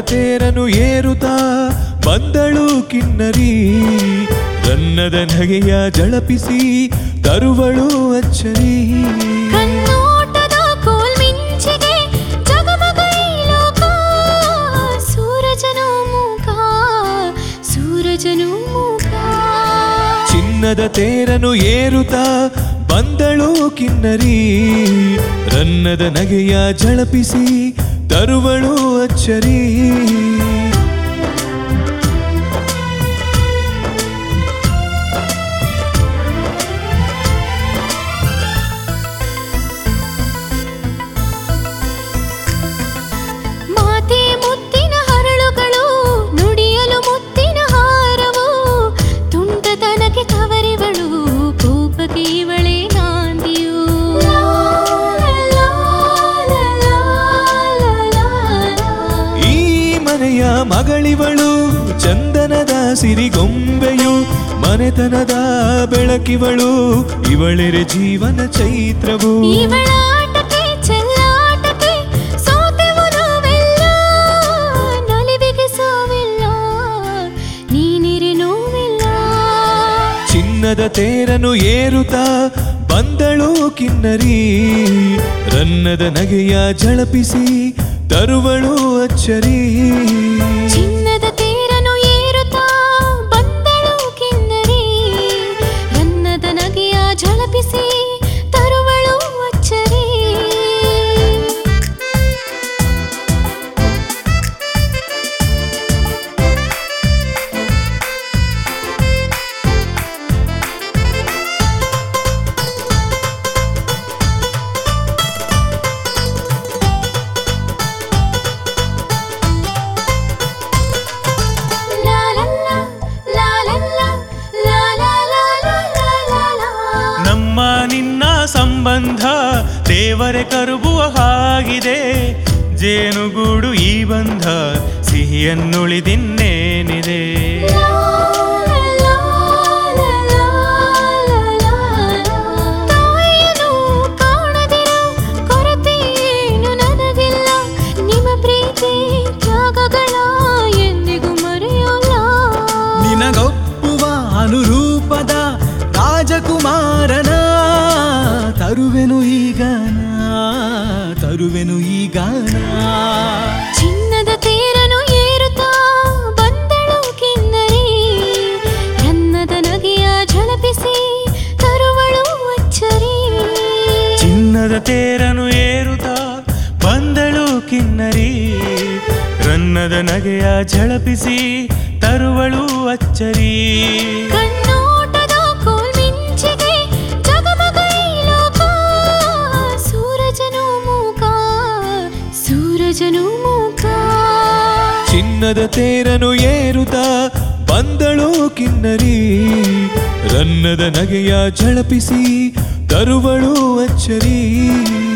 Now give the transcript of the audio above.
ತೇರನು ಏರುತ್ತಾ ಬಂದಳು ಕಿನ್ನರಿ ರನ್ನದ ನಗೆಯ ಜಳಪಿಸಿ ತರುವಳು ಅಚ್ಚರಿ ಕಣ್ಣೋಟದ ಕೋಲ್ಮಿಂಚಿಗೆ ಜಗಮಗ ಈ ಲೋಕ ಸೂರಜನು ಮೂಕ ಸೂರಜನು ಮೂಕ ಚಿನ್ನದ ತೇರನು ಏರುತ್ತಾ ಬಂದಳು ಕಿನ್ನರಿ ರನ್ನದ ನಗೆಯ ಜಳಪಿಸಿ ತರುವಳು ಅಚ್ಚರಿ ಮಾತೆ ಮುತ್ತಿನ ಹರಳುಗಳು ನುಡಿಯಲು ಮುತ್ತಿನ ಹಾರವು ತುಂಟತನಕ್ಕೆ ಕವರಿವಳು ಕೋಪಕ್ಕೆ ಇವಳೆ ನಾಂದಿಯು ಈ ಮನೆಯ ಮಗಳಿವಳು ಚಂದನದ ಸಿರಿಗೊಂಬೆಯು ಮನೆತನದ ಬೆಳಕಿವಳು ಇವಳೆರೆ ಜೀವನ ಚೈತ್ರವು ಇವಳಾಟಕ್ಕೆ ಚೆಲ್ಲಾಟಕ್ಕೆ ಸೋತೆವು ನಾವೆಲ್ಲ ನಲಿವಿಗೆ ಸಾವಿಲ್ಲ ನೀನಿರೆ ನೋವಿಲ್ಲ ಚಿನ್ನದ ತೇರನು ಏರುತ್ತಾ ಬಂದಳು ಕಿನ್ನರಿ ರನ್ನದ ನಗೆಯ ಜಳಪಿಸಿ ತರುವಳು ಅಚ್ಚರಿ ಚಿನ್ನದ ತೇರನು ಏರುತ್ತಾ ಬಂದಳು ಕಿನ್ನರಿ ರನ್ನದ ನಗೆಯ ಝಳಪಿಸಿ ತರುವಳು ಅಚ್ಚರಿ ಲಾ ಲಾ ಲಾ, ಲಾ ಲಾ ಲಾ, ಲಾ ಲಾ ಲಾ ಲಾ ಲಾ ಲಾ ಲಾ. ನಮ್ಮ ನಿನ್ನ ಸಂಬಂಧ ದೇವರೇ ಕರುಬುವ ಹಾಗಿದೆ ಜೇನುಗೂಡು ಈ ಬಂಧ ಸಿಹಿಯನ್ನುಳಿದಿನ್ನೇನಿದೆ ತಾಯಿಯನ್ನು ಕಾಣದಿರೋ ಕೊರತೆಯೇನು ನನಗಿಲ್ಲ ನಿಮ್ಮ ಪ್ರೀತಿ ತ್ಯಾಗಗಳ ಎಂದಿಗೂ ಮರೆಯೋಲ್ಲ ನಿನಗೊಪ್ಪುವ ಅನುರೂಪದ ರಾಜಕುಮಾರನ ತರುವೆನು ಈಗನ ತರುವೆನು ಈಗನ ಚಿನ್ನದ ತೇರನು ಏರುತ್ತಾ ಬಂದಳು ಕಿನ್ನರಿ ರನ್ನದ ನಗೆಯ ಝಳಪಿಸಿ ತರುವಳು ಅಚ್ಚರಿ ಚಿನ್ನದ ತೇರನು ಏರುತ್ತಾ ಬಂದಳು ಕಿನ್ನರಿ ರನ್ನದ ನಗೆಯ ಝಳಪಿಸಿ ತರುವಳು ಅಚ್ಚರಿ ಕಣ್ಣೋಟದ ಕೋಲ್ಮಿಂಚಿಗೆ ಜಗಮಗ ಈ ಲೋಕ ಸೂರಜನು ಮೂಕ ಸೂರಜನು ಮೂಕ ಚಿನ್ನದ ತೇರನು ಏರುತ್ತಾ ಬಂದಳು ಕಿನ್ನರಿ ರನ್ನದ ನಗೆಯ ಜಳಪಿಸಿ ತರುವಳು ಅಚ್ಚರಿ